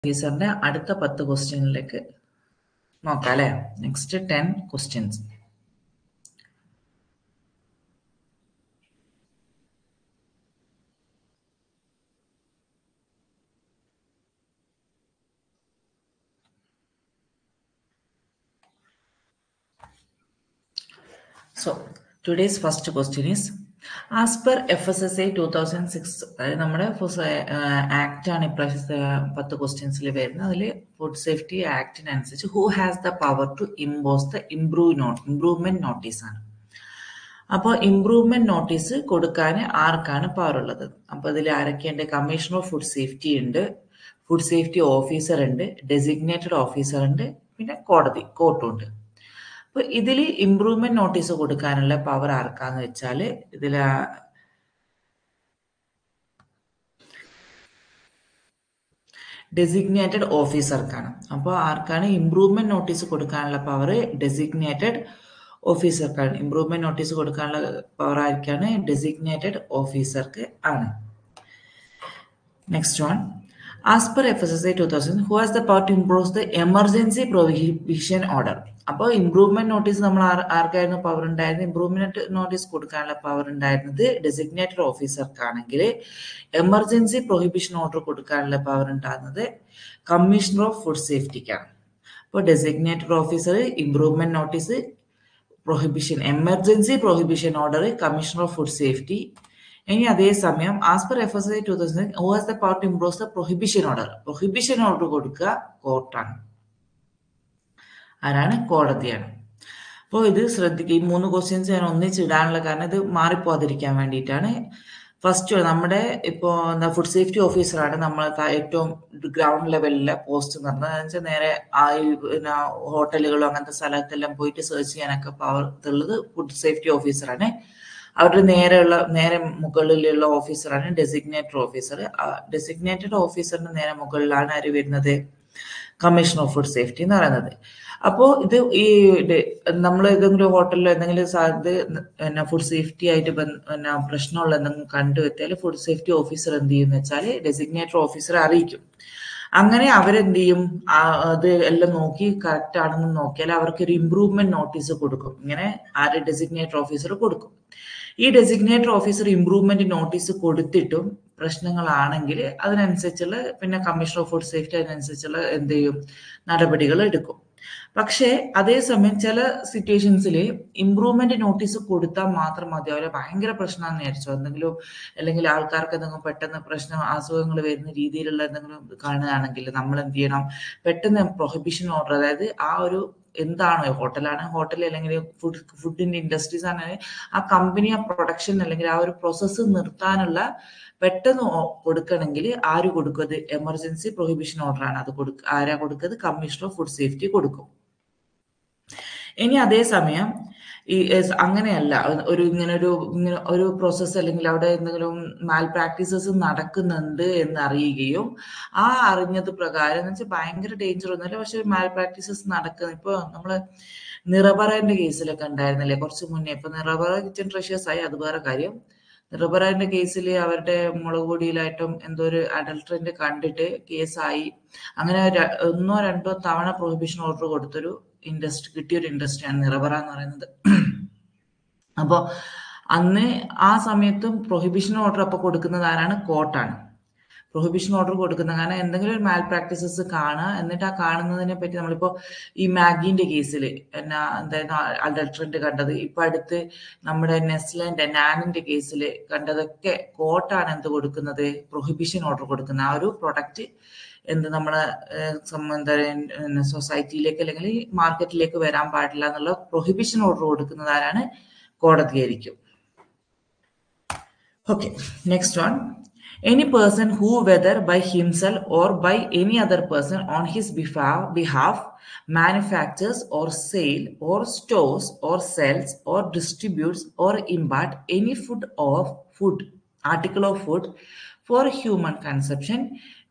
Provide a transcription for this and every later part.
ഓഫീസറിന്റെ അടുത്ത പത്ത് ക്വസ്റ്റ്യനിലേക്ക് നോക്കാം അല്ലെ next ten questions So today's first question is as per FSSA 2006 അതായത് നമ്മുടെ ആക്ട് ആണ് ഇപ്രാവശ്യത്തെ പത്ത് ക്വസ്റ്റ്യൻസിൽ വരുന്നത് അതിൽ ഫുഡ് സേഫ്റ്റി ആക്ടിനനുസരിച്ച് who has the power to impose the improve note improvement notice ആണ് അപ്പോൾ ഇംപ്രൂവ്മെന്റ് നോട്ടീസ് കൊടുക്കാൻ ആർക്കാണ് പവർ ഉള്ളത് അപ്പൊ ഇതിൽ ആരൊക്കെയുണ്ട് കമ്മീഷണർ ഓഫ് ഫുഡ് സേഫ്റ്റി ഉണ്ട് ഫുഡ് സേഫ്റ്റി ഓഫീസർ ഉണ്ട് ഡെസിഗ്നേറ്റഡ് ഓഫീസർ ഉണ്ട് പിന്നെ കോടതി കോർട്ടും ഉണ്ട് അപ്പൊ ഇതിൽ ഇംപ്രൂവ്മെന്റ് നോട്ടീസ് കൊടുക്കാനുള്ള പവർ ആർക്കാന്ന് വെച്ചാല് ഇതിൽ ഡെസിഗ്നേറ്റഡ് ഓഫീസർക്കാണ് അപ്പോൾ ആർക്കാണ് ഇംപ്രൂവ്മെന്റ് നോട്ടീസ് കൊടുക്കാനുള്ള പവർ ഡെസിഗ്നേറ്റഡ് ഓഫീസർക്കാണ് ഇംപ്രൂവ്മെന്റ് നോട്ടീസ് കൊടുക്കാനുള്ള പവർ ആർക്കാണ് ഡെസിഗ്നേറ്റഡ് ഓഫീസർക്ക് ആണ് next one as per F S S I two thousand who has the power to improve the emergency prohibition order അപ്പോൾ ഇംപ്രൂവ്മെന്റ് നോട്ടീസ് നമ്മൾ ആർക്കായിരുന്നു പവർ ഉണ്ടായിരുന്നത് ഇംപ്രൂവ്മെന്റ് നോട്ടീസ് കൊടുക്കാനുള്ള പവർ ഉണ്ടായിരുന്നത് ഡെസിഗ്നേറ്റഡ് ഓഫീസർക്കാണെങ്കിൽ എമർജൻസി പ്രൊഹിബിഷൻ ഓർഡർ കൊടുക്കാനുള്ള പവർ ഉണ്ടാകുന്നത് commissioner of food സേഫ്റ്റിക്കാണ് അപ്പോൾ designated officer improvement notice prohibition emergency prohibition order commissioner of food safety ഇനി അതേസമയം as per F S I two thousand who has the power to impose the prohibition order prohibition order കൊടുക്കുക കോർട്ടാണ് ആരാണ് കോടതിയാണ് അപ്പോൾ ഇത് ശ്രദ്ധിക്കുക ഈ മൂന്ന് ക്വസ്റ്റ്യൻസ് ഞാൻ ഒന്നിച്ചിടാനുള്ള കാരണം ഇത് മാറിപ്പോകാതിരിക്കാൻ വേണ്ടിയിട്ടാണ് ഫസ്റ്റ് നമ്മുടെ ഇപ്പോൾ എന്താ ഫുഡ് സേഫ്റ്റി ഓഫീസറാണ് നമ്മൾ ഏറ്റവും ഗ്രൗണ്ട് ലെവലിലെ പോസ്റ്റ് എന്ന് പറഞ്ഞത് വെച്ചാൽ നേരെ ആ പിന്നെ ഹോട്ടലുകളോ അങ്ങനത്തെ സ്ഥലത്തെല്ലാം പോയിട്ട് സെർച്ച് ചെയ്യാനൊക്കെ പവർ ഉള്ളത് ഫുഡ് സേഫ്റ്റി ഓഫീസറാണ് അവരുടെ നേരെയുള്ള നേരെ മുകളിലുള്ള ഓഫീസറാണ് ഡെസിഗ്നേറ്റഡ് ഓഫീസർ ഡെസിഗ്നേറ്റഡ് ഓഫീസറിന് നേരെ മുകളിലാണ് ആര് വരുന്നത് കമ്മീഷൻ ഓഫ് ഫുഡ് സേഫ്റ്റി എന്ന് പറയുന്നത് അപ്പോൾ ഇത് ഈ നമ്മൾ ഏതെങ്കിലും ഹോട്ടലിലോ എന്തെങ്കിലും ഇത് പിന്നെ ഫുഡ് സേഫ്റ്റി ആയിട്ട് പിന്നെ പ്രശ്നമുള്ള എന്തെങ്കിലും കണ്ടുവെത്തിയാൽ ഫുഡ് സേഫ്റ്റി ഓഫീസർ എന്ത് ചെയ്യും എന്ന് വെച്ചാൽ ഡെസിഗ്നേറ്റഡ് ഓഫീസറെ അറിയിക്കും അങ്ങനെ അവരെന്ത് ചെയ്യും അത് എല്ലാം നോക്കി കറക്റ്റ് ആണെന്ന് നോക്കിയാൽ അവർക്ക് ഒരു ഇംപ്രൂവ്മെന്റ് നോട്ടീസ് കൊടുക്കും ഇങ്ങനെ ആര് ഡെസിഗ്നേറ്റഡ് ഓഫീസർ കൊടുക്കും ഈ ഡെസിഗ്നേറ്റഡ് ഓഫീസർ ഇംപ്രൂവ്മെന്റ് നോട്ടീസ് കൊടുത്തിട്ടും പ്രശ്നങ്ങളാണെങ്കിൽ അതിനനുസരിച്ചുള്ള പിന്നെ കമ്മീഷൻ ഓഫ് ഫുഡ് സേഫ്റ്റി അതിനനുസരിച്ചുള്ള എന്ത് ചെയ്യും നടപടികൾ എടുക്കും പക്ഷേ അതേസമയം ചില സിറ്റുവേഷൻസിൽ ഇംപ്രൂവ്മെന്റ് നോട്ടീസ് കൊടുത്താൽ മാത്രം മതി അവരെ ഭയങ്കര പ്രശ്നമാണെന്ന് വിചാരിച്ചോ എന്തെങ്കിലും അല്ലെങ്കിൽ ആൾക്കാർക്ക് എന്തെങ്കിലും പെട്ടെന്ന് പ്രശ്നം അസുഖങ്ങൾ വരുന്ന രീതിയിലുള്ള എന്തെങ്കിലും കാണുകയാണെങ്കിൽ നമ്മൾ എന്ത് ചെയ്യണം പെട്ടെന്ന് പ്രൊഹിബിഷൻ ഓർഡർ അതായത് ആ ഒരു എന്താണോ ഹോട്ടലാണ് ഹോട്ടൽ അല്ലെങ്കിൽ ഫുഡ് ഫുഡിന്റെ ഇൻഡസ്ട്രീസ് ആണെങ്കിൽ ആ കമ്പനി ആ പ്രൊഡക്ഷൻ അല്ലെങ്കിൽ ആ ഒരു പ്രോസസ്സ് നിർത്താനുള്ള പെട്ടെന്ന് കൊടുക്കണമെങ്കിൽ ആര് കൊടുക്കും അത് എമർജൻസി പ്രൊഹിബിഷൻ ഓർഡർ ആണ് അത് കൊടുക്ക ആരാ കൊടുക്കുന്നത് കമ്മീഷണർ ഓഫ് ഫുഡ് സേഫ്റ്റി കൊടുക്കും ഇനി അതേസമയം ഈ അങ്ങനെയല്ല ഒരു ഇങ്ങനെ ഒരു ഇങ്ങനെ ഒരു പ്രോസസ്സ് അല്ലെങ്കിൽ അവിടെ എന്തെങ്കിലും മാൽ പ്രാക്ടീസസ് നടക്കുന്നുണ്ട് എന്ന് അറിയുകയും ആ അറിഞ്ഞത് പ്രകാരം എന്ന് വെച്ചാൽ ഭയങ്കര ഡേഞ്ചർ ഒന്നുമില്ല പക്ഷെ മാൽ പ്രാക്ടീസസ് നടക്കുന്ന ഇപ്പൊ നമ്മള് നിറബറന്റെ കേസിലൊക്കെ ഉണ്ടായിരുന്നില്ലേ കുറച്ച് മുന്നേ ഇപ്പൊ നിറബറ കിച്ചൺ ട്രഷേഴ്സ് ആയി അത് വേറെ കാര്യം നിറബറന്റെ കേസിൽ അവരുടെ മുളക് പൊടിയിലായിട്ടും എന്തോ ഒരു അഡൽട്രന്റ് കണ്ടിട്ട് കേസായി അങ്ങനെ ഒന്നോ രണ്ടോ തവണ പ്രൊഹിബിഷൻ ഓർഡർ കൊടുത്തൊരു ഇൻഡസ്ട്രി കിട്ടിയൊരു ഇൻഡസ്ട്രിയാണ് നിറബറ എന്ന് പറയുന്നത് അപ്പോൾ അന്ന് ആ സമയത്തും പ്രൊഹിബിഷൻ ഓർഡർ അപ്പൊ കൊടുക്കുന്നത് ആരാണ് കോർട്ടാണ് പ്രൊഹിബിഷൻ ഓർഡർ കൊടുക്കുന്നത് കാരണം എന്തെങ്കിലും ഒരു മാൽ പ്രാക്ടീസസ് കാണുക എന്നിട്ട് ആ കാണുന്നതിനെ പറ്റി നമ്മളിപ്പോ ഈ മാഗിന്റെ കേസിൽ എന്നാ എന്തായിരുന്നു അഡൾട്രന്റ് കണ്ടത് ഇപ്പൊ അടുത്ത് നമ്മുടെ നെസ്ലന്റെ നാനിന്റെ കേസിൽ കണ്ടതൊക്കെ കോർട്ടാണ് എന്ത് കൊടുക്കുന്നത് പ്രൊഹിബിഷൻ ഓർഡർ കൊടുക്കുന്നത് ആ ഒരു പ്രൊഡക്റ്റ് എന്ത് നമ്മളെ എന്താ സൊസൈറ്റിയിലേക്ക് അല്ലെങ്കിൽ മാർക്കറ്റിലേക്ക് വരാൻ പാടില്ല എന്നുള്ള പ്രൊഹിബിഷൻ ഓർഡർ കൊടുക്കുന്നത് ആരാണ് കോടതിയായിരിക്കും okay next one any person who whether by himself or by any other person on his behalf manufactures or sale or stores or sells or distributes or impart any food of food article of food for human consumption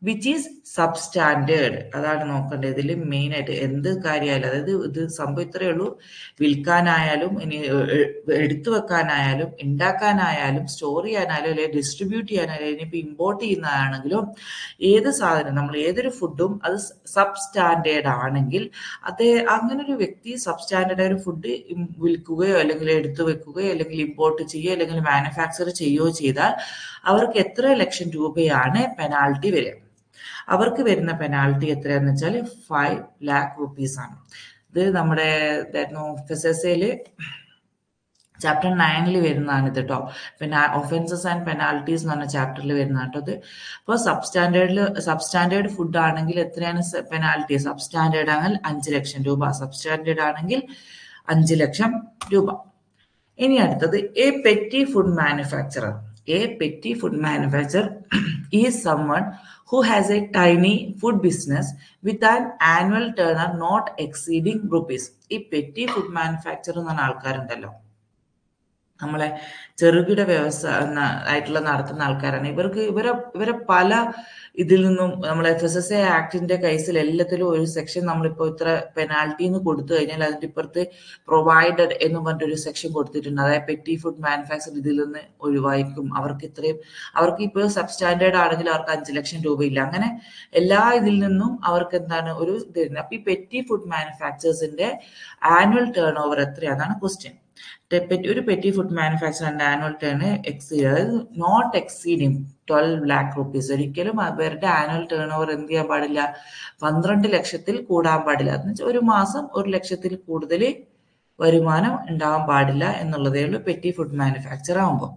which is substandard അതാണ് നോക്കേണ്ടത് ഇതിൽ main ആയിട്ട് എന്ത് കാര്യമായാലും അതായത് ഇത് സംഭവം ഇത്രയേ ഉള്ളൂ വിൽക്കാനായാലും ഇനി എടുത്തു വെക്കാനായാലും ഉണ്ടാക്കാനായാലും സ്റ്റോർ ചെയ്യാനായാലും അല്ലെങ്കിൽ ഡിസ്ട്രിബ്യൂട്ട് ചെയ്യാനായാലും ഇനിയിപ്പോൾ ഇമ്പോർട്ട് ചെയ്യുന്നതാണെങ്കിലും ഏത് സാധനം നമ്മൾ ഏതൊരു ഫുഡും അത് സബ് സ്റ്റാൻഡേർഡ് ആണെങ്കിൽ അതേ അങ്ങനെ ഒരു വ്യക്തി സബ് സ്റ്റാൻഡേർഡ് ഒരു ഫുഡ് വിൽക്കുകയോ അല്ലെങ്കിൽ എടുത്തു വെക്കുകയോ അല്ലെങ്കിൽ ഇമ്പോർട്ട് ചെയ്യുകയോ അല്ലെങ്കിൽ മാനുഫാക്ചർ ചെയ്യുകയോ ചെയ്താൽ അവർക്ക് എത്ര ലക്ഷം രൂപയാണ് പെനാൾട്ടി വരിക അവർക്ക് വരുന്ന പെനാൾട്ടി എത്രയാന്ന് വെച്ചാൽ ഫൈവ് ലാക്ക് റുപ്പീസ് ആണ് ഇത് നമ്മുടെ ഫെസസയില് ചാപ്റ്റർ നയനിൽ വരുന്നതാണ് ഇത് കേട്ടോ പിന്നെ ഒഫൻസസ് ആൻഡ് പെനാൽറ്റീസ് എന്ന് പറഞ്ഞ ചാപ്റ്ററിൽ വരുന്നതാണ് കേട്ടോ ഇത് അപ്പോൾ സബ് സ്റ്റാൻഡേർഡിൽ സബ് സ്റ്റാൻഡേർഡ് ഫുഡ് ആണെങ്കിൽ എത്രയാണ് പെനാൽറ്റി സബ് സ്റ്റാൻഡേർഡ് ആണെങ്കിൽ അഞ്ച് ലക്ഷം രൂപ സബ് സ്റ്റാൻഡേർഡ് ആണെങ്കിൽ അഞ്ച് ലക്ഷം രൂപ ഇനി അടുത്തത് a petty food manufacturer a petty food manufacture is summon who has a tiny food business with an annual turnover not exceeding rupees ഈ പെറ്റി ഫുഡ് മാനുഫാക്ചർ എന്ന് പറഞ്ഞ ആൾക്കാരുണ്ടല്ലോ നമ്മളെ ചെറുകിട വ്യവസായ ആയിട്ടുള്ള നടത്തുന്ന ആൾക്കാരാണ് ഇവർക്ക് ഇവരെ ഇവരെ പല ഇതിൽ നിന്നും നമ്മൾ എഫ് എസ് എസ് എ ആക്ടിന്റെ കേസിൽ എല്ലാത്തിലും ഒരു സെക്ഷൻ നമ്മളിപ്പോൾ ഇത്ര പെനാൽറ്റി എന്ന് കൊടുത്തു കഴിഞ്ഞാൽ അതിന്റെ ഇപ്പുറത്ത് പ്രൊവൈഡഡ് എന്ന് പറഞ്ഞിട്ടൊരു സെക്ഷൻ കൊടുത്തിട്ടുണ്ട് അതായത് പെറ്റി ഫുഡ് മാനുഫാക്ചർ ഇതിൽ നിന്ന് ഒഴിവായിരിക്കും അവർക്ക് ഇത്രയും അവർക്ക് ഇപ്പോൾ സബ് സ്റ്റാൻഡേർഡ് ആണെങ്കിൽ അവർക്ക് അഞ്ച് ലക്ഷം രൂപയില്ല അങ്ങനെ എല്ലാ ഇതിൽ നിന്നും അവർക്ക് എന്താണ് ഒരു ഇത് വരുന്നത് അപ്പൊ ഈ പെറ്റി ഫുഡ് മാനുഫാക്ചേഴ്സിന്റെ ആനുവൽ ടേൺ ഓവർ എത്രയാണെന്നാണ് ക്വസ്റ്റ്യൻ ഒരു പെറ്റി ഫുഡ് മാനുഫാക്ചറിന്റെ ആനുവൽ ടേൺ എക്സീഡ് അതായത് not exceeding twelve lakh rupees ഒരിക്കലും അവരുടെ ആനുവൽ ടേൺ ഓവർ എന്ത് ചെയ്യാൻ പാടില്ല പന്ത്രണ്ട് ലക്ഷത്തിൽ കൂടാൻ പാടില്ല എന്ന് വെച്ചാൽ ഒരു മാസം ഒരു ലക്ഷത്തിൽ കൂടുതൽ വരുമാനം ഉണ്ടാവാൻ പാടില്ല എന്നുള്ളതേ ഉള്ളൂ പെറ്റി ഫുഡ് മാനുഫാക്ചർ ആകുമ്പോൾ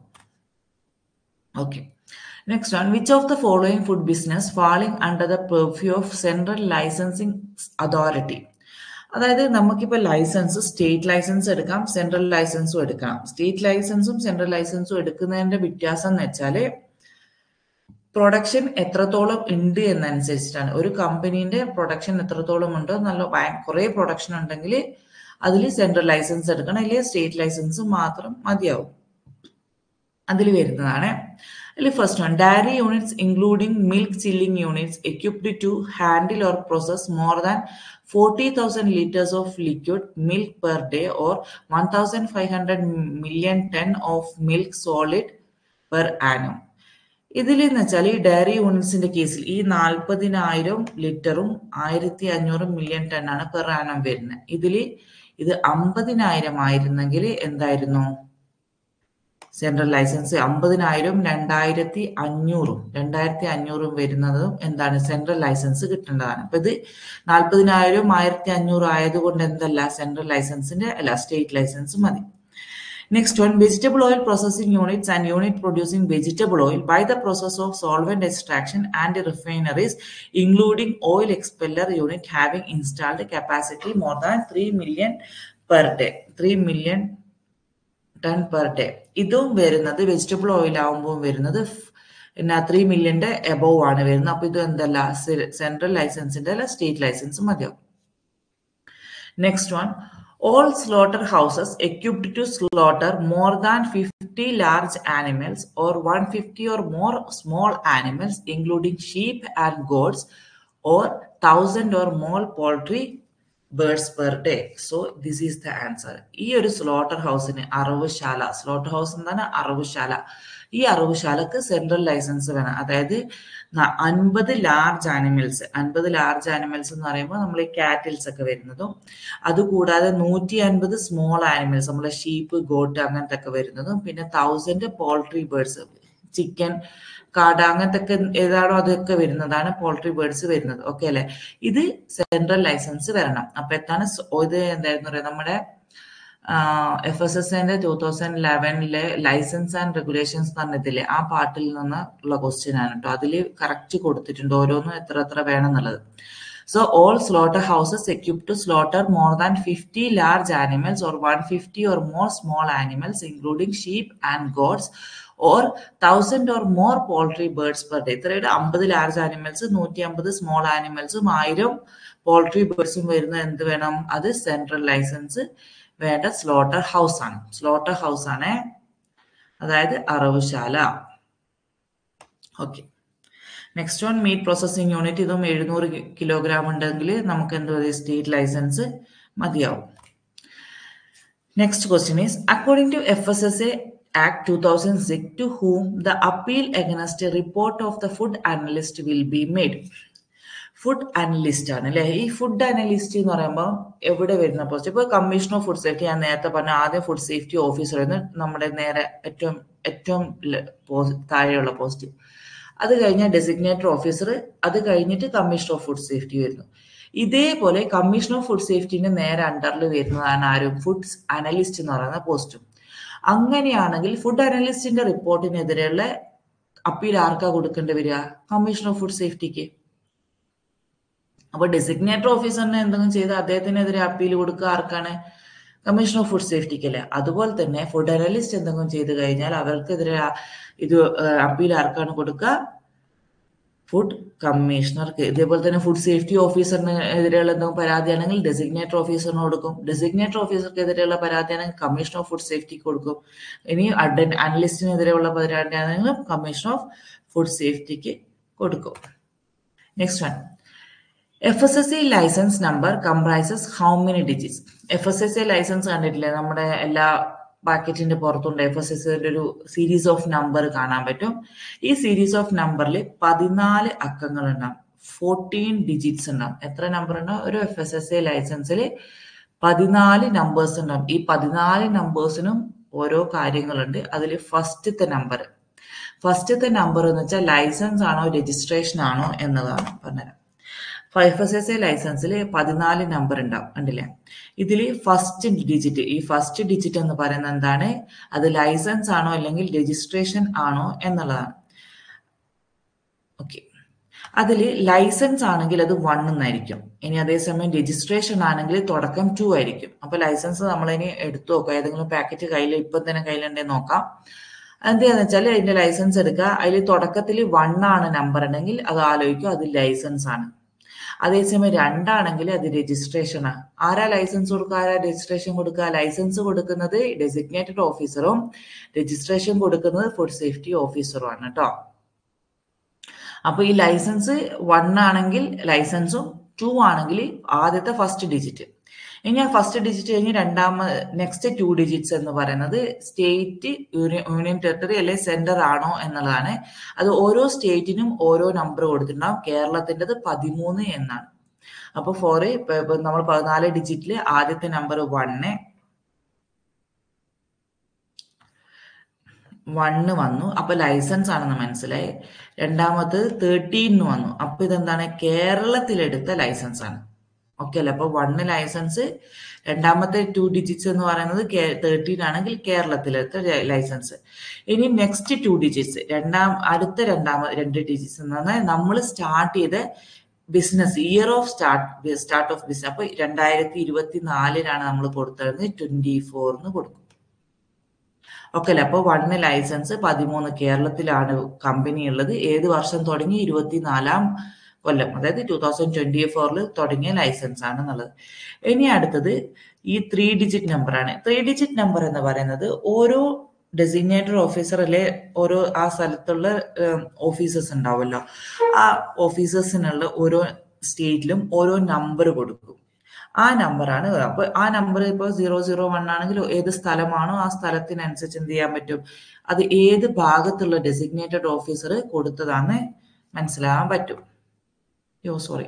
okay next one which of the following food business falling under the purview of central licensing authority അതായത് നമുക്കിപ്പോൾ ലൈസൻസ് സ്റ്റേറ്റ് ലൈസൻസ് എടുക്കാം സെൻട്രൽ ലൈസൻസും എടുക്കാം സ്റ്റേറ്റ് ലൈസൻസും സെൻട്രൽ ലൈസൻസും എടുക്കുന്നതിന്റെ വ്യത്യാസം എന്ന് വെച്ചാൽ പ്രൊഡക്ഷൻ എത്രത്തോളം ഉണ്ട് എന്നനുസരിച്ചിട്ടാണ് ഒരു കമ്പനീന്റെ പ്രൊഡക്ഷൻ എത്രത്തോളം ഉണ്ടോ നല്ല കുറെ പ്രൊഡക്ഷൻ ഉണ്ടെങ്കിൽ അതിൽ സെൻട്രൽ ലൈസൻസ് എടുക്കണം അല്ലെങ്കിൽ സ്റ്റേറ്റ് ലൈസൻസ് മാത്രം മതിയാവും അതിൽ വരുന്നതാണ് അതിൽ first one dairy units including milk chilling units equipped to handle or process more than forty thousand litres of liquid milk per day or one thousand five hundred million ton of milk solid per annum ഇതിൽ എന്ന് വെച്ചാൽ ഈ diary യൂണിറ്റ്സിന്റെ കേസിൽ ഈ നാൽപ്പതിനായിരം ലിറ്ററും ആയിരത്തി അഞ്ഞൂറ് മില്യൺ ടൺ ആണ് പെർ ആനം വരുന്നത് ഇതിൽ ഇത് അമ്പതിനായിരം ആയിരുന്നെങ്കിൽ എന്തായിരുന്നു സെൻട്രൽ ലൈസൻസ് അമ്പതിനായിരം രണ്ടായിരത്തി അഞ്ഞൂറും രണ്ടായിരത്തി അഞ്ഞൂറും വരുന്നതും എന്താണ് സെൻട്രൽ ലൈസൻസ് കിട്ടേണ്ടതാണ് അപ്പൊ ഇത് നാൽപ്പതിനായിരം ആയിരത്തി അഞ്ഞൂറ് ആയതുകൊണ്ട് എന്തല്ല സെൻട്രൽ ലൈസൻസിന്റെ അല്ല സ്റ്റേറ്റ് ലൈസൻസ് മതി next one vegetable oil processing units and unit producing vegetable oil by the process of solvent extraction and refineries including oil expeller unit having installed capacity more than three million per day three million ton per day ഇതും വരുന്നത് vegetable oil ആകുമ്പോൾ വരുന്നത് പിന്നെ three മില്യന്റെ above ആണ് വരുന്നത് അപ്പൊ ഇത് എന്തല്ല സെൻട്രൽ ലൈസൻസിന്റെ അല്ല സ്റ്റേറ്റ് ലൈസൻസ് മതിയാവും next one all slaughterhouses equipped to slaughter more than 50 large animals or 150 or more small animals including sheep and goats or 1000 or more poultry birds per day so this is the answer ഈ ഒരു സ്ലോട്ടർ ഹൗസിന് അറവുശാല slaughterhouse എന്താണ് അറവുശാല ഈ അറവുശാലക്ക് central licence വേണം അതായത് അൻപത് ലാർജ് ആനിമൽസ് അൻപത് ലാർജ് ആനിമൽസ് എന്ന് പറയുമ്പോൾ നമ്മൾ ഈ കാറ്റിൽസ് ഒക്കെ വരുന്നതും അതുകൂടാതെ നൂറ്റി അൻപത് സ്മോൾ ആനിമൽസ് നമ്മളെ ഷീപ്പ് ഗോട്ട് അങ്ങനത്തെ ഒക്കെ വരുന്നതും പിന്നെ തൗസൻഡ് പോൾട്രി ബേർഡ്സ് ചിക്കൻ കാട അങ്ങനത്തെ ഒക്കെ ഏതാണോ അതൊക്കെ വരുന്നതാണ് പോൾട്രി ബേർഡ്സ് വരുന്നത് ഓക്കെ അല്ലെ ഇത് സെൻട്രൽ ലൈസൻസ് വരണം അപ്പൊ എത്താണ് ഇത് എന്തായിരുന്നു പറയുക നമ്മുടെ എഫ് എസ് എസ് എന്റെ ടൂ തൗസൻഡ് ലെവനിലെ ലൈസൻസ് ആൻഡ് റെഗുലേഷൻസ് പറഞ്ഞതില്ലേ ആ പാർട്ടിൽ നിന്ന് ഉള്ള ക്വസ്റ്റ്യൻ ആണ് കേട്ടോ അതിൽ കറക്റ്റ് കൊടുത്തിട്ടുണ്ട് ഓരോന്നും എത്ര എത്ര വേണം എന്നുള്ളത് So all slaughterhouses equipped to slaughter more than 50 large animals or 150 or more small animals, including sheep and goats, or 1000 or more poultry birds per day. ഇത്രയുടെ അമ്പത് ലാർജ് ആനിമൽസ് നൂറ്റി അമ്പത് സ്മോൾ ആനിമൽസും ആയിരം പോൾട്രി ബേർഡ്സും വരുന്ന എന്ത് വേണം അത് സെൻട്രൽ ലൈസൻസ് വേണ്ട slaughterhouse ആണ് സ്ലോട്ടർ ഹൗസ് ആണ് അതായത് അറവുശാല okay next one meat processing unit ഇതും എഴുന്നൂറ് കിലോഗ്രാം ഉണ്ടെങ്കിൽ നമുക്ക് എന്ത് മതി സ്റ്റേറ്റ് ലൈസൻസ് മതിയാവും next question is according to F S S A act two thousand six to whom the appeal against report of the food analyst will be made food analyst ആണ് അല്ലെ ഈ food analyst എന്ന് പറയുമ്പോൾ എവിടെ വരുന്ന post ഇപ്പൊ commission of food safety ഞാൻ നേരത്തെ പറഞ്ഞ ആദ്യം ഫുഡ് സേഫ്റ്റി ഓഫീസർ എന്ന് നമ്മുടെ നേരെ ഏറ്റവും ഏറ്റവും താഴെയുള്ള പോസ്റ്റ് അത് കഴിഞ്ഞാൽ ഡെസിഗ്നേറ്റർ ഓഫീസർ അത് കഴിഞ്ഞിട്ട് കമ്മീഷൻ ഓഫ് ഫുഡ് സേഫ്റ്റി വരുന്നു ഇതേപോലെ കമ്മീഷൻ ഓഫ് ഫുഡ് സേഫ്റ്റിന്റെ നേരെ അണ്ടറിൽ വരുന്നതാണ് ആരും ഫുഡ് അനലിസ്റ്റ് എന്ന് പറയുന്ന പോസ്റ്റും അങ്ങനെയാണെങ്കിൽ ഫുഡ് അനലിസ്റ്റിന്റെ റിപ്പോർട്ടിനെതിരെയുള്ള അപ്പീൽ ആർക്കാ കൊടുക്കേണ്ടി വരിക കമ്മീഷൻ ഓഫ് ഫുഡ് സേഫ്റ്റിക്ക് അപ്പൊ ഡെസിഗ്നേറ്റർ ഓഫീസറിനെ എന്തെങ്കിലും ചെയ്ത് അദ്ദേഹത്തിനെതിരെ അപ്പീൽ കൊടുക്കുക ആർക്കാണ് കമ്മീഷൻ ഓഫ് ഫുഡ് സേഫ്റ്റിക്ക് അല്ലേ അതുപോലെ തന്നെ ഫുഡ് അനലിസ്റ്റ് എന്തെങ്കിലും ചെയ്ത് കഴിഞ്ഞാൽ അവർക്കെതിരെ ഇത് അപ്പീൽ ആർക്കാണ് കൊടുക്കുക ഫുഡ് കമ്മീഷണർക്ക് ഇതേപോലെ തന്നെ ഫുഡ് സേഫ്റ്റി ഓഫീസറിന് എതിരെയുള്ള എന്തെങ്കിലും പരാതിയാണെങ്കിൽ ഡെസിഗ്നേറ്റർ ഓഫീസറിന് കൊടുക്കും ഡെസിഗ്നേറ്റർ ഓഫീസർക്ക് എതിരെയുള്ള പരാതിയാണെങ്കിൽ കമ്മീഷൻ ഓഫ് ഫുഡ് സേഫ്റ്റിക്ക് കൊടുക്കും ഇനി അനലിസ്റ്റിനെതിരെയുള്ള പരാതിയാണെങ്കിലും കമ്മീഷൻ ഓഫ് ഫുഡ് സേഫ്റ്റിക്ക് കൊടുക്കും next one F S S A licence number comprises how many digits F S S A licence കണ്ടിട്ടില്ലേ നമ്മുടെ എല്ലാ പാക്കറ്റിന്റെ പുറത്തുണ്ട് എഫ് എസ് എസ് ഒരു സീരീസ് ഓഫ് നമ്പർ കാണാൻ പറ്റും ഈ സീരീസ് ഓഫ് നമ്പറിൽ പതിനാല് അക്കങ്ങൾ ഉണ്ടാവും ഫോർട്ടീൻ ഡിജിറ്റ്സ് ഉണ്ടാവും എത്ര നമ്പർ ഉണ്ടാവും ഒരു എഫ് എസ് എസ് എ ലൈസൻസിൽ പതിനാല് നമ്പേഴ്സ് ഉണ്ടാവും ഈ പതിനാല് നമ്പേഴ്സിനും ഓരോ കാര്യങ്ങളുണ്ട് അതിൽ ഫസ്റ്റത്തെ നമ്പർ ഫസ്റ്റത്തെ നമ്പർ എന്ന് വെച്ചാൽ ലൈസൻസ് ആണോ രജിസ്ട്രേഷൻ ആണോ എന്നതാണ് പറഞ്ഞുതരാം എഫ് എസ് എസ് എ ലൈസൻസിൽ പതിനാല് നമ്പർ ഉണ്ടാവും കണ്ടില്ലേ ഇതിൽ ഫസ്റ്റ് ഡിജിറ്റ് ഈ ഫസ്റ്റ് ഡിജിറ്റ് എന്ന് പറയുന്നത് എന്താണ് അത് ലൈസൻസ് ആണോ അല്ലെങ്കിൽ രജിസ്ട്രേഷൻ ആണോ എന്നുള്ളതാണ് ഓക്കെ അതിൽ ലൈസൻസ് ആണെങ്കിൽ അത് വൺ എന്നായിരിക്കും ഇനി അതേസമയം രജിസ്ട്രേഷൻ ആണെങ്കിൽ തുടക്കം ടു ആയിരിക്കും അപ്പൊ ലൈസൻസ് നമ്മളിനി എടുത്തു നോക്കാം ഏതെങ്കിലും പാക്കറ്റ് കയ്യിൽ ഇപ്പം തന്നെ കയ്യിലുണ്ടെങ്കിൽ നോക്കാം എന്താന്ന് വെച്ചാൽ അതിന്റെ ലൈസൻസ് എടുക്കുക അതിൽ തുടക്കത്തിൽ വൺ ആണ് നമ്പർ ഉണ്ടെങ്കിൽ അത് ആലോചിക്കും അത് ലൈസൻസ് ആണ് അതേസമയം രണ്ടാണെങ്കിൽ അത് രജിസ്ട്രേഷൻ ആണ് ആരാ ലൈസൻസ് കൊടുക്കുക ആരാ രജിസ്ട്രേഷൻ കൊടുക്കുക ലൈസൻസ് കൊടുക്കുന്നത് ഡെസിഗ്നേറ്റഡ് ഓഫീസറും രജിസ്ട്രേഷൻ കൊടുക്കുന്നത് ഫുഡ് സേഫ്റ്റി ഓഫീസറും ആണ് കേട്ടോ അപ്പൊ ഈ ലൈസൻസ് വൺ ആണെങ്കിൽ ലൈസൻസും ടു ആണെങ്കിൽ ആദ്യത്തെ ഫസ്റ്റ് ഡിജിറ്റ് ഇനി ആ ഫസ്റ്റ് ഡിജിറ്റ് കഴിഞ്ഞ് രണ്ടാമത് നെക്സ്റ്റ് ടു ഡിജിറ്റ്സ് എന്ന് പറയുന്നത് സ്റ്റേറ്റ് യൂണിയൻ ടെറിട്ടറി അല്ലെ സെന്റർ ആണോ എന്നുള്ളതാണ് അത് ഓരോ സ്റ്റേറ്റിനും ഓരോ നമ്പർ കൊടുത്തിട്ടുണ്ടാവും കേരളത്തിൻ്റെത് പതിമൂന്ന് എന്നാണ് അപ്പൊ ഫോർ നമ്മൾ പതിനാല് ഡിജിറ്റില് ആദ്യത്തെ നമ്പർ വണ്ണ് വണ്ണ് വന്നു അപ്പൊ ലൈസൻസ് ആണെന്ന് മനസ്സിലായി രണ്ടാമത് തേർട്ടീൻ വന്നു അപ്പൊ ഇതെന്താണ് കേരളത്തിലെടുത്ത ലൈസൻസ് ആണ് ഓക്കെ അല്ലേ അപ്പൊ വണ്ണ് ലൈസൻസ് രണ്ടാമത്തെ ടു ഡിജിറ്റ്സ് എന്ന് പറയുന്നത് തേർട്ടീൻ ആണെങ്കിൽ കേരളത്തിലെടുത്ത ലൈസൻസ് ഇനി നെക്സ്റ്റ് ടു ഡിജിറ്റ്സ് രണ്ടാം അടുത്ത രണ്ടാമത് രണ്ട് ഡിജിറ്റ്സ് എന്ന് പറഞ്ഞാൽ നമ്മൾ സ്റ്റാർട്ട് ചെയ്ത business year of start start of business അപ്പൊ രണ്ടായിരത്തി ഇരുപത്തി നാലിനാണ് നമ്മൾ കൊടുത്തത് ട്വന്റി ഫോറിന് കൊടുക്കും ഓക്കെ അല്ലേ അപ്പോൾ വണ്ണ് ലൈസൻസ് പതിമൂന്ന് കേരളത്തിലാണ് കമ്പനി ഉള്ളത് ഏത് വർഷം തുടങ്ങി ഇരുപത്തിനാലാം കൊല്ലം അതായത് ടൂ തൗസൻഡ് ട്വന്റി ഫോറിൽ തുടങ്ങിയ ലൈസൻസ് ആണ് എന്നുള്ളത് ഇനി അടുത്തത് ഈ ത്രീ ഡിജിറ്റ് നമ്പർ ആണ് ത്രീ ഡിജിറ്റ് നമ്പർ എന്ന് പറയുന്നത് ഓരോ ഡെസിഗ്നേറ്റഡ് ഓഫീസർ അല്ലെ ഓരോ ആ സ്ഥലത്തുള്ള ഓഫീസേഴ്സ് ഉണ്ടാവുമല്ലോ ആ ഓഫീസേഴ്സിനുള്ള ഓരോ സ്റ്റേറ്റിലും ഓരോ നമ്പർ കൊടുക്കും ആ നമ്പറാണ് അപ്പൊ ആ നമ്പർ ഇപ്പോൾ സീറോ സീറോ വൺ ആണെങ്കിൽ ഏത് സ്ഥലമാണോ ആ സ്ഥലത്തിനനുസരിച്ച് എന്ത് ചെയ്യാൻ പറ്റും അത് ഏത് ഭാഗത്തുള്ള ഡെസിഗ്നേറ്റഡ് ഓഫീസർ കൊടുത്തതാന്ന് മനസ്സിലാകാൻ പറ്റും യോ സോറി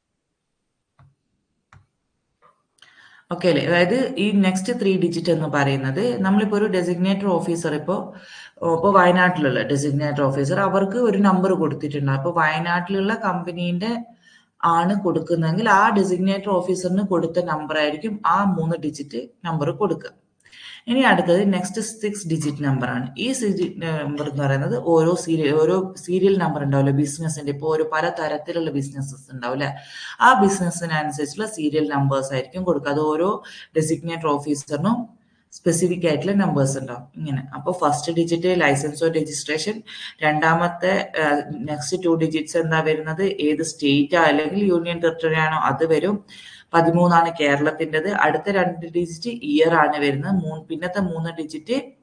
ഓക്കെ അല്ലേ അതായത് ഈ നെക്സ്റ്റ് ത്രീ ഡിജിറ്റ് എന്ന് പറയുന്നത് നമ്മളിപ്പോൾ ഒരു ഡെസിഗ്നേറ്റർ ഓഫീസർ ഇപ്പോൾ ഇപ്പോൾ വയനാട്ടിലുള്ള ഡെസിഗ്നേറ്റർ ഓഫീസർ അവർക്ക് ഒരു നമ്പർ കൊടുത്തിട്ടുണ്ട് അപ്പോൾ വയനാട്ടിലുള്ള കമ്പനീന്റെ ആണ് കൊടുക്കുന്നതെങ്കിൽ ആ ഡെസിഗ്നേറ്റർ ഓഫീസറിന് കൊടുത്ത നമ്പർ ആയിരിക്കും ആ മൂന്ന് ഡിജിറ്റ് നമ്പർ കൊടുക്കുക ഇനി അടുത്തത് നെക്സ്റ്റ് സിക്സ് ഡിജിറ്റ് നമ്പർ ആണ് ഈ നമ്പർ എന്ന് പറയുന്നത് ഓരോ സീരിയൽ ഓരോ സീരിയൽ നമ്പർ ഉണ്ടാവില്ല ബിസിനസിന്റെ ഇപ്പോൾ ഓരോ പല തരത്തിലുള്ള ബിസിനസ്സസ് ഉണ്ടാവില്ല ആ ബിസിനസ്സിനനുസരിച്ചുള്ള സീരിയൽ നമ്പേഴ്സ് ആയിരിക്കും കൊടുക്കുക അത് ഓരോ ഡെസിഗ്നേറ്റർ ഓഫീസറിനും സ്പെസിഫിക് ആയിട്ടുള്ള നമ്പേഴ്സ് ഉണ്ടാവും ഇങ്ങനെ അപ്പോൾ first digit licence or registration രണ്ടാമത്തെ നെക്സ്റ്റ് ടു ഡിജിറ്റ്സ് എന്താ വരുന്നത് ഏത് സ്റ്റേറ്റ് അല്ലെങ്കിൽ യൂണിയൻ ടെറിട്ടറി ആണോ അത് വരും പതിമൂന്നാണ് കേരളത്തിൻ്റെത് അടുത്ത രണ്ട് ഡിജിറ്റ് ഇയർ ആണ് വരുന്നത് മൂന്ന് പിന്നത്തെ മൂന്ന് ഡിജിറ്റ്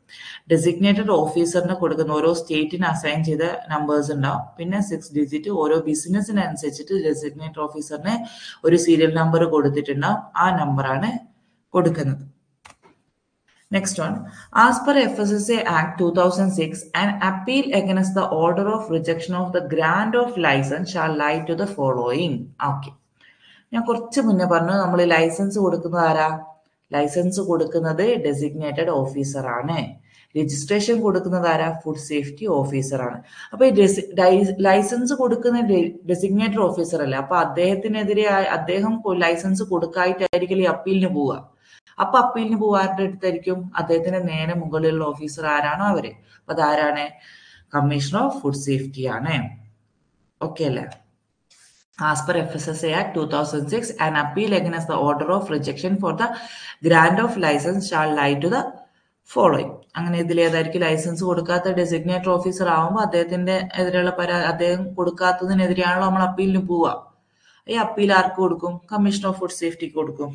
ഡെസിഗ്നേറ്റഡ് ഓഫീസറിന് കൊടുക്കുന്ന ഓരോ സ്റ്റേറ്റിന് അസൈൻ ചെയ്ത നമ്പേഴ്സ് ഉണ്ടാവും പിന്നെ സിക്സ് ഡിജിറ്റ് ഓരോ ബിസിനസ്സിനനുസരിച്ചിട്ട് ഡെസിഗ്നേറ്റഡ് ഓഫീസറിന് ഒരു സീരിയൽ നമ്പർ കൊടുത്തിട്ടുണ്ടാവും ആ നമ്പറാണ് കൊടുക്കുന്നത് Next one. As per FSSA Act 2006, an appeal against the order of rejection of the grant of license shall lie to the following. Okay. ഞാൻ കുറച്ച് മുന്നേ പറഞ്ഞു നമ്മൾ ലൈസൻസ് കൊടുക്കുന്നത് ആരാ ലൈസൻസ് കൊടുക്കുന്നത് ഡെസിഗ്നേറ്റഡ് ഓഫീസർ ആണ് രജിസ്ട്രേഷൻ കൊടുക്കുന്നത് ആരാ ഫുഡ് സേഫ്റ്റി ഓഫീസർ ആണ് അപ്പൊ ഈ ലൈസൻസ് കൊടുക്കുന്ന ഡെസിഗ്നേറ്റഡ് ഓഫീസർ അല്ലേ അപ്പൊ അദ്ദേഹത്തിനെതിരെ അദ്ദേഹം ലൈസൻസ് കൊടുക്കായിട്ടായിരിക്കും ഈ അപ്പീലിന് പോവുക അപ്പൊ അപ്പീലിന് പോവാരുടെ അടുത്തായിരിക്കും അദ്ദേഹത്തിന്റെ നേരെ മുകളിലുള്ള ഓഫീസർ ആരാണോ അവര് അപ്പൊ അതാരാണ് കമ്മീഷണർ ഓഫ് ഫുഡ് സേഫ്റ്റി ആണ് ഓക്കെ അല്ലേ As per FSSA Act 2006, an appeal against the order of rejection for the grant of license shall lie to the following. അങ്ങനെ ഇതിൽ ഏതായിരിക്കും ലൈസൻസ് കൊടുക്കാത്ത ഡെസിഗ്നേറ്റഡ് ഓഫീസർ ആവുമ്പോൾ അദ്ദേഹത്തിന്റെ എതിരെയുള്ള പരാ അദ്ദേഹം കൊടുക്കാത്തതിനെതിരെയാണല്ലോ നമ്മൾ അപ്പീലിന് പോവുക ഈ അപ്പീൽ ആർക്ക് കൊടുക്കും കമ്മീഷണർ ഓഫ് ഫുഡ് സേഫ്റ്റിക്ക് കൊടുക്കും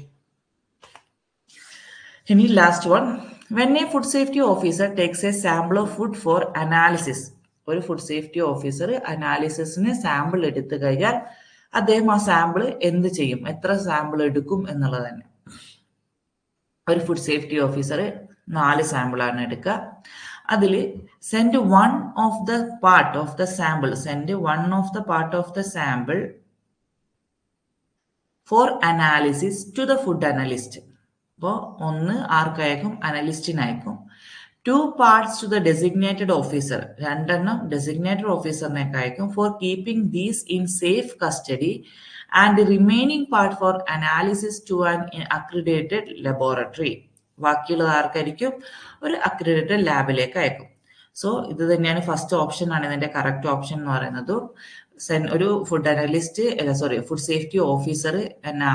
ഇനി last one when a food safety officer takes a sample of food for analysis ഒരു ഫുഡ് സേഫ്റ്റി ഓഫീസർ അനാലിസിസിന് സാമ്പിൾ എടുത്തു കഴിഞ്ഞാൽ അദ്ദേഹം ആ സാമ്പിൾ എന്ത് ചെയ്യും എത്ര സാമ്പിൾ എടുക്കും എന്നുള്ളത് തന്നെ ഒരു ഫുഡ് സേഫ്റ്റി ഓഫീസർ നാല് സാമ്പിളാണ് എടുക്കുക അതിൽ send one of the part of the sample send one of the part of the sample for analysis to the food analyst അപ്പോൾ ഒന്ന് ആർക്കയക്കും അനലിസ്റ്റിനയക്കും two parts to the designated officer രണ്ടെണ്ണം designated ഓഫീസറിനേക്ക് അയക്കും for keeping these in safe custody and remaining part for analysis to an accredited laboratory ബാക്കിയുള്ളത് ആർക്കായിരിക്കും ഒരു അക്രിഡേറ്റഡ് ലാബിലേക്ക് അയക്കും സോ ഇത് തന്നെയാണ് ഫസ്റ്റ് ഓപ്ഷൻ ആണ് ഇതിന്റെ കറക്റ്റ് ഓപ്ഷൻ എന്ന് പറയുന്നത് ഒരു ഫുഡ് അനലിസ്റ്റ് അല്ല സോറി ഫുഡ് സേഫ്റ്റി ഓഫീസർ എന്നാ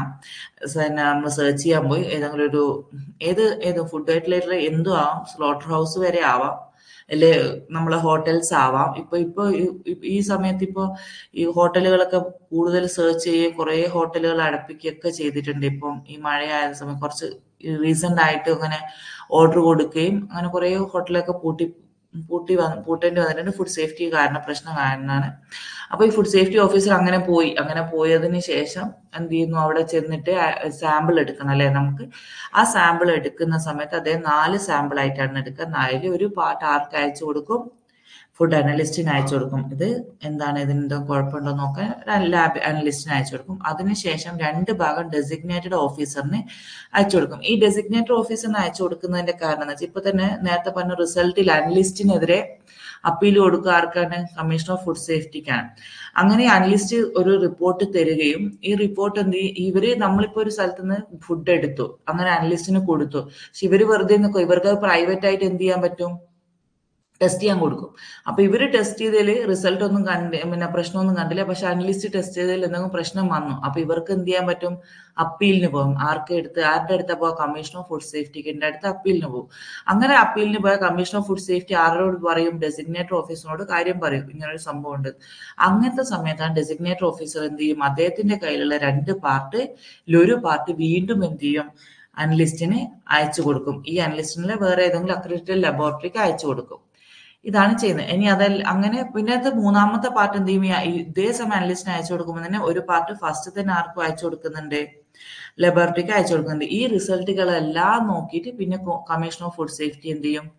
നമ്മൾ സെർച്ച് ചെയ്യാൻ പോയി ഏതെങ്കിലും ഒരു ഏത് ഏത് ഫുഡ് ഔട്ട്ലെറ്റർ എന്തും ആവാം സ്ലോട്ടർ ഹൗസ് വരെ ആവാം അല്ലെ നമ്മളെ ഹോട്ടൽസ് ആവാം ഇപ്പൊ ഇപ്പൊ ഈ സമയത്ത് ഇപ്പൊ ഈ ഹോട്ടലുകളൊക്കെ കൂടുതൽ സെർച്ച് ചെയ്യുകയും കുറെ ഹോട്ടലുകൾ അടപ്പിക്കുകയൊക്കെ ചെയ്തിട്ടുണ്ട് ഇപ്പം ഈ മഴയായ സമയം കുറച്ച് റീസെന്റ് ആയിട്ട് അങ്ങനെ ഓർഡർ കൊടുക്കുകയും അങ്ങനെ കുറെ ഹോട്ടലൊക്കെ പൂട്ടി പൂട്ടി വന്ന് പൂട്ടേണ്ടി വന്നിട്ടുണ്ട് ഫുഡ് സേഫ്റ്റി കാരണം പ്രശ്നം കാരണമാണ് അപ്പൊ ഈ ഫുഡ് സേഫ്റ്റി ഓഫീസർ അങ്ങനെ പോയി അങ്ങനെ പോയതിന് ശേഷം എന്ത് ചെയ്യുന്നു അവിടെ ചെന്നിട്ട് സാമ്പിൾ എടുക്കണം അല്ലെ നമുക്ക് ആ സാമ്പിൾ എടുക്കുന്ന സമയത്ത് അദ്ദേഹം നാല് സാമ്പിൾ ആയിട്ടാണ് എടുക്കുക നാലില് ഒരു പാർട്ട് ആർക്ക് അയച്ചു കൊടുക്കും ഫുഡ് അനലിസ്റ്റിന് അയച്ചു കൊടുക്കും ഇത് എന്താണ് ഇതിന് കുഴപ്പമുണ്ടോ നോക്കാൻ ലാബ് അനലിസ്റ്റിന് അയച്ചു കൊടുക്കും അതിനുശേഷം രണ്ട് ഭാഗം ഡെസിഗ്നേറ്റഡ് ഓഫീസറിന് അയച്ചു കൊടുക്കും ഈ ഡെസിഗ്നേറ്റഡ് ഓഫീസറിന് അയച്ചു കൊടുക്കുന്നതിന്റെ കാരണം എന്ന് വെച്ചാൽ ഇപ്പൊ തന്നെ നേരത്തെ പറഞ്ഞ റിസൾട്ടിൽ അനലിസ്റ്റിനെതിരെ അപ്പീൽ കൊടുക്കുക ആർക്കാണ് കമ്മീഷൻ ഓഫ് ഫുഡ് സേഫ്റ്റിക്കാണ് അങ്ങനെ അനലിസ്റ്റ് ഒരു റിപ്പോർട്ട് തരികയും ഈ റിപ്പോർട്ട് എന്ത് ചെയ്യും ഇവര് നമ്മളിപ്പോ ഒരു സ്ഥലത്ത് നിന്ന് ഫുഡ് എടുത്തു അങ്ങനെ അനലിസ്റ്റിന് കൊടുത്തു പക്ഷെ ഇവര് വെറുതെ നിൽക്കും ഇവർക്ക് പ്രൈവറ്റ് ആയിട്ട് എന്ത് ചെയ്യാൻ പറ്റും ടെസ്റ്റ് ചെയ്യാൻ കൊടുക്കും അപ്പൊ ഇവര് ടെസ്റ്റ് ചെയ്തതിൽ റിസൾട്ട് ഒന്നും കണ്ട് പിന്നെ പ്രശ്നമൊന്നും കണ്ടില്ല പക്ഷെ അനലിസ്റ്റ് ടെസ്റ്റ് ചെയ്തതിൽ എന്തെങ്കിലും പ്രശ്നം വന്നു അപ്പൊ ഇവർക്ക് എന്ത് ചെയ്യാൻ പറ്റും അപ്പീലിന് പോകും ആർക്ക് എടുത്ത് ആരുടെ അടുത്ത പോവാ കമ്മീഷൻ ഓഫ് ഫുഡ് സേഫ്റ്റിക്കിന്റെ അടുത്ത് അപ്പീലിന് പോകും അങ്ങനെ അപ്പീലിന് പോയ കമ്മീഷൻ ഓഫ് ഫുഡ് സേഫ്റ്റി ആരോട് പറയും ഡെസിഗ്നേറ്റർ ഓഫീസറിനോട് കാര്യം പറയും ഇങ്ങനൊരു സംഭവം ഉണ്ട് അങ്ങനത്തെ സമയത്താണ് ഡെസിഗ്നേറ്റർ ഓഫീസർ എന്ത് ചെയ്യും അദ്ദേഹത്തിന്റെ കയ്യിലുള്ള രണ്ട് പാർട്ട് ഒരു പാർട്ട് വീണ്ടും എന്ത് ചെയ്യും അനലിസ്റ്റിന് അയച്ചു കൊടുക്കും ഈ അനലിസ്റ്റിനെ വേറെ ഏതെങ്കിലും അക്രഡിറ്റഡ് ലബോറട്ടറിക്ക് അയച്ചു കൊടുക്കും ഇതാണ് ചെയ്യുന്നത് ഇനി അതല്ല അങ്ങനെ പിന്നെ അത് മൂന്നാമത്തെ പാർട്ട് എന്ത് ചെയ്യും ഇതേ സമയം അനലിസ്റ്റിന് അയച്ചു കൊടുക്കുമ്പോൾ തന്നെ ഒരു പാർട്ട് ഫസ്റ്റ് തന്നെ ആർക്കും അയച്ചു കൊടുക്കുന്നുണ്ട് ലബോറട്ടറിക്ക് അയച്ചു കൊടുക്കുന്നുണ്ട് ഈ റിസൾട്ടുകളെല്ലാം നോക്കിയിട്ട് പിന്നെ കമ്മീഷൻ ഓഫ് ഫുഡ് സേഫ്റ്റി എന്ത് ചെയ്യും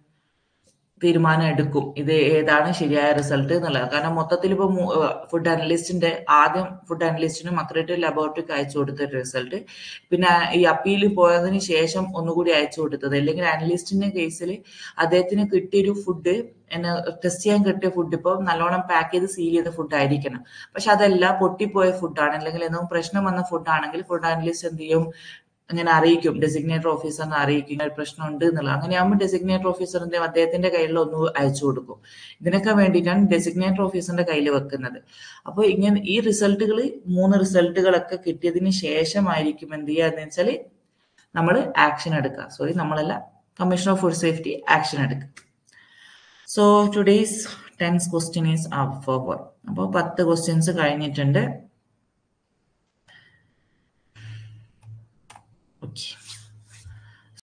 തീരുമാനം എടുക്കും ഇത് ഏതാണ് ശരിയായ റിസൾട്ട് എന്നുള്ളത് കാരണം മൊത്തത്തിൽ ഇപ്പൊ ഫുഡ് അനലിസ്റ്റിന്റെ ആദ്യം ഫുഡ് അനലിസ്റ്റിനും അക്രഡിറ്റഡ് ലബോറട്ടറിക്ക് അയച്ചു കൊടുത്ത റിസൾട്ട് പിന്നെ ഈ അപ്പീൽ പോയതിന് ശേഷം ഒന്നുകൂടി അയച്ചു കൊടുത്തത് അല്ലെങ്കിൽ അനലിസ്റ്റിന്റെ കേസിൽ അദ്ദേഹത്തിന് കിട്ടിയൊരു ഫുഡ് എന്നെ ടെസ്റ്റ് ചെയ്യാൻ കിട്ടിയ ഫുഡ് ഇപ്പോൾ നല്ലോണം പാക്ക് ചെയ്ത് സീൽ ചെയ്ത ഫുഡ് ആയിരിക്കണം പക്ഷെ അതെല്ലാം പൊട്ടിപ്പോയ ഫുഡാണ് അല്ലെങ്കിൽ എന്തെങ്കിലും പ്രശ്നം വന്ന ഫുഡാണെങ്കിൽ ഫുഡ് അനലിസ്റ്റ് എന്ത് ചെയ്യും അങ്ങനെ അറിയിക്കും ഡെസിഗ്നേറ്റർ ഓഫീസറിനെ അറിയിക്കും ഇങ്ങനെ പ്രശ്നം ഉണ്ട് എന്നുള്ളത് അങ്ങനെയാകുമ്പോൾ ഡെസിഗ്നേറ്റർ ഓഫീസറിന്റെ അദ്ദേഹത്തിന്റെ കയ്യിൽ ഒന്ന് അയച്ചു കൊടുക്കും ഇതിനൊക്കെ വേണ്ടിയിട്ടാണ് ഡെസിഗ്നേറ്റർ ഓഫീസറിന്റെ കയ്യിൽ വെക്കുന്നത് അപ്പോൾ ഇങ്ങനെ ഈ റിസൾട്ടുകൾ മൂന്ന് റിസൾട്ടുകളൊക്കെ കിട്ടിയതിന് ശേഷമായിരിക്കും എന്ത് ചെയ്യുക എന്ന് വെച്ചാൽ നമ്മൾ ആക്ഷൻ എടുക്കുക സോറി നമ്മളല്ല commission of food safety action എടുക്കുക so today's tens question is up forward അപ്പോൾ പത്ത് ക്വസ്റ്റ്യൻസ് കഴിഞ്ഞിട്ടുണ്ട് ഓക്കെ